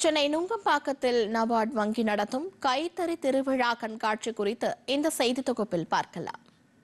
சென்னை நுங்கம்பாக்கத்தில் நபார்ட் வங்கி நடத்தும் கைத்தறி திருவிழா கண்காட்சி குறித்து இந்த செய்தி தொகுப்பில் பார்க்கலாம்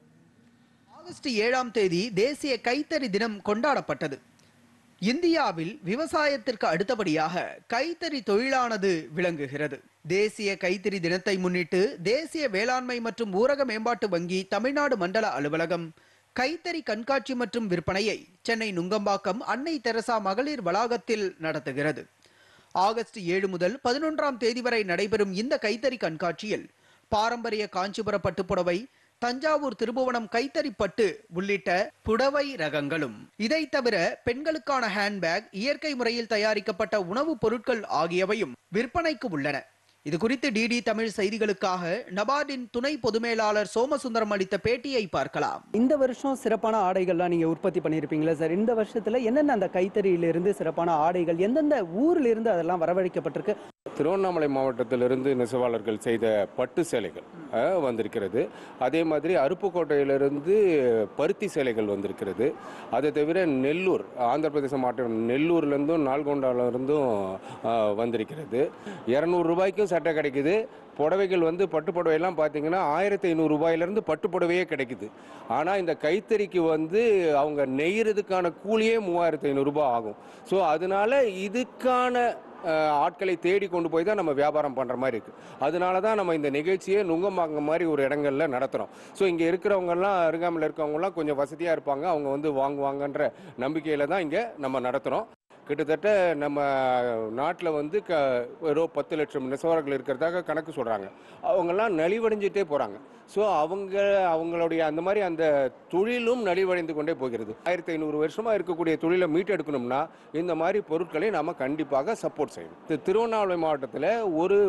ஆகஸ்ட் ஏழாம் தேதி தேசிய கைத்தறி தினம் கொண்டாடப்பட்டது இந்தியாவில் விவசாயத்திற்கு அடுத்தபடியாக கைத்தறி தொழிலானது விளங்குகிறது தேசிய கைத்தறி தினத்தை முன்னிட்டு தேசிய வேளாண்மை மற்றும் ஊரக மேம்பாட்டு வங்கி தமிழ்நாடு மண்டல அலுவலகம் கைத்தறி கண்காட்சி மற்றும் விற்பனையை சென்னை நுங்கம்பாக்கம் அன்னை தெரசா மகளிர் வளாகத்தில் நடத்துகிறது ஆகஸ்ட் ஏழு முதல் பதினொன்றாம் தேதி வரை நடைபெறும் இந்த கைத்தறி கண்காட்சியில் பாரம்பரிய காஞ்சிபுர பட்டுப்புடவை தஞ்சாவூர் திருபுவனம் கைத்தறி பட்டு உள்ளிட்ட புடவை ரகங்களும் இதை தவிர பெண்களுக்கான ஹேண்ட்பேக் இயற்கை முறையில் தயாரிக்கப்பட்ட உணவுப் பொருட்கள் ஆகியவையும் விற்பனைக்கு உள்ளன இது குறித்து டிடி தமிழ் செய்திகளுக்காக நபார்டின் துணை பொதுமேலாளர் சோமசுந்தரம் அளித்த பேட்டியை பார்க்கலாம் இந்த வருஷம் சிறப்பான ஆடைகள்லாம் நீங்க உற்பத்தி பண்ணியிருப்பீங்களா சார் இந்த வருஷத்துல என்னென்ன அந்த கைத்தறியிலிருந்து சிறப்பான ஆடைகள் எந்தெந்த ஊர்ல இருந்து அதெல்லாம் வரவழைக்கப்பட்டிருக்கு திருவண்ணாமலை மாவட்டத்திலிருந்து நெசவாளர்கள் செய்த பட்டு சேலைகள் அஹ், வந்திருக்கிறது அதே மாதிரி அருப்புக்கோட்டையிலிருந்து பருத்தி சேலைகள் வந்திருக்கிறது அதை தவிர நெல்லூர் ஆந்திர பிரதேச மாவட்டம் நெல்லூர்லேருந்தும் நால்கொண்டாவிலிருந்தும் அஹ், வந்திருக்கிறது இரநூறு ரூபாய்க்கும் சட்டை கிடைக்குது புடவைகள் வந்து பட்டு புடவையெல்லாம் பார்த்தீங்கன்னா ஆயிரத்தி ஐநூறு ரூபாயிலிருந்து பட்டு புடவையே கிடைக்குது ஆனால் இந்த கைத்தறிக்கு வந்து அவங்க நெய்யறதுக்கான கூலியே மூவாயிரத்தி ஐநூறுரூபா ஆகும் ஸோ அதனால இதுக்கான அஹ், ஆட்களை தேடி கொண்டு போய் தான் நம்ம வியாபாரம் பண்ணுற மாதிரி இருக்குது அதனால தான் நம்ம இந்த நிகழ்ச்சியை நுங்கம்பாங்க மாதிரி ஒரு இடங்கள்ல நடத்துகிறோம் ஸோ இங்கே இருக்கிறவங்கெல்லாம் அருகாமையில் இருக்கவங்கலாம் கொஞ்சம் வசதியாக இருப்பாங்க அவங்க வந்து வாங்குவாங்கன்ற நம்பிக்கையில் தான் இங்கே நம்ம நடத்துகிறோம் கிட்டத்தட்ட நம்ம நாட்டில் வந்து க ஒரு பத்து லட்சம் நெசவாளர்கள் இருக்கிறதாக கணக்கு சொல்கிறாங்க அவங்கெல்லாம் நலிவடைஞ்சிட்டே போகிறாங்க ஸோ அவங்க அவங்களுடைய அந்த மாதிரி அந்த தொழிலும் நலிவடைந்து கொண்டே போகிறது ஆயிரத்தி ஐநூறு வருஷமாக இருக்கக்கூடிய தொழிலை மீட்டெடுக்கணும்னா இந்த மாதிரி பொருட்களை நாம் கண்டிப்பாக சப்போர்ட் செய்யணும் இது திருவண்ணாமலை மாவட்டத்தில் ஒரு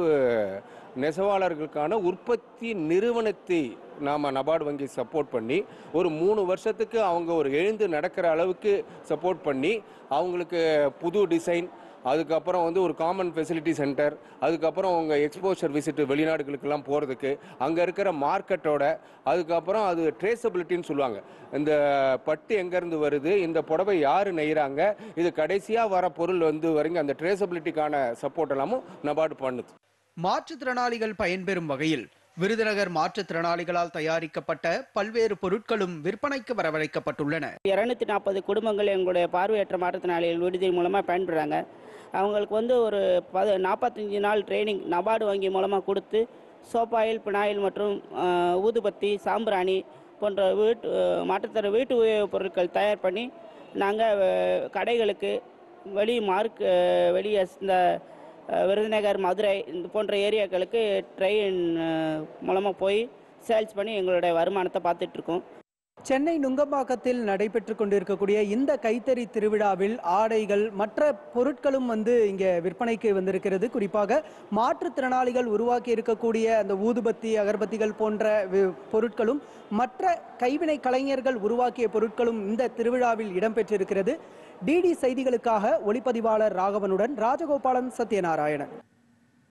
நெசவாளர்களுக்கான உற்பத்தி நிறுவனத்தை நாம் நபார்டு வங்கி சப்போர்ட் பண்ணி ஒரு மூணு வருஷத்துக்கு அவங்க ஒரு எழுந்து நடக்கிற அளவுக்கு சப்போர்ட் பண்ணி அவங்களுக்கு புது டிசைன் அதுக்கப்புறம் வந்து ஒரு காமன் ஃபெசிலிட்டி சென்டர் அதுக்கப்புறம் அவங்க எக்ஸ்போஷர் விசிட் வெளிநாடுகளுக்கெல்லாம் போகிறதுக்கு அங்கே இருக்கிற மார்க்கெட்டோட அதுக்கப்புறம் அது ட்ரேசபிலிட்டின்னு சொல்லுவாங்க இந்த பட்டு எங்கேருந்து வருது இந்த புடவை யார் நெய்கிறாங்க இது கடைசியாக வர பொருள் வந்து வரீங்க அந்த ட்ரேசபிலிட்டிக்கான சப்போர்ட் எல்லாமும் நபார்டு பண்ணுது மாற்றுத்திறனாளிகள் பயன்பெறும் வகையில் விருதுநகர் மாற்றுத்திறனாளிகளால் தயாரிக்கப்பட்ட பல்வேறு பொருட்களும் விற்பனைக்கு வரவழைக்கப்பட்டுள்ளன இரநூத்தி நாற்பது குடும்பங்கள் எங்களுடைய பார்வையற்ற மாற்றுத்திறனாளிகள் விடுதி மூலமாக பயன்படுறாங்க அவங்களுக்கு வந்து ஒரு பது நாற்பத்தஞ்சு நாள் ட்ரைனிங் நபார்டு வங்கி மூலமாக கொடுத்து சோப்பாயில் பினாயில் மற்றும் அஹ், ஊதுபத்தி சாம்பிராணி போன்ற வீட்டு அஹ், மாற்றுத்திற வீட்டு உபயோகப் பொருட்கள் தயார் பண்ணி நாங்கள் கடைகளுக்கு வெளி மார்க் அஹ், வெளியே இந்த அஹ், விருதுநகர் மதுரை இந்த போன்ற ஏரியாக்களுக்கு ட்ரெயின் மூலமாக போய் சேல்ஸ் பண்ணி எங்களுடைய வருமானத்தை பார்த்துட்ருக்கோம் சென்னை நுங்கம்பாக்கத்தில் நடைபெற்று கொண்டிருக்கக்கூடிய இந்த கைத்தறி திருவிழாவில் ஆடைகள் மற்ற பொருட்களும் வந்து இங்க விற்பனைக்கு வந்திருக்கிறது குறிப்பாக மாற்றுத்திறனாளிகள் உருவாக்கி இருக்கக்கூடிய அந்த ஊதுபத்தி அகர்பத்திகள் போன்ற வி- பொருட்களும் மற்ற கைவினை கலைஞர்கள் உருவாக்கிய பொருட்களும் இந்த திருவிழாவில் இடம்பெற்றிருக்கிறது டிடி செய்திகளுக்காக ஒளிப்பதிவாளர் ராகவனுடன் ராஜகோபாலன் சத்யநாராயணன்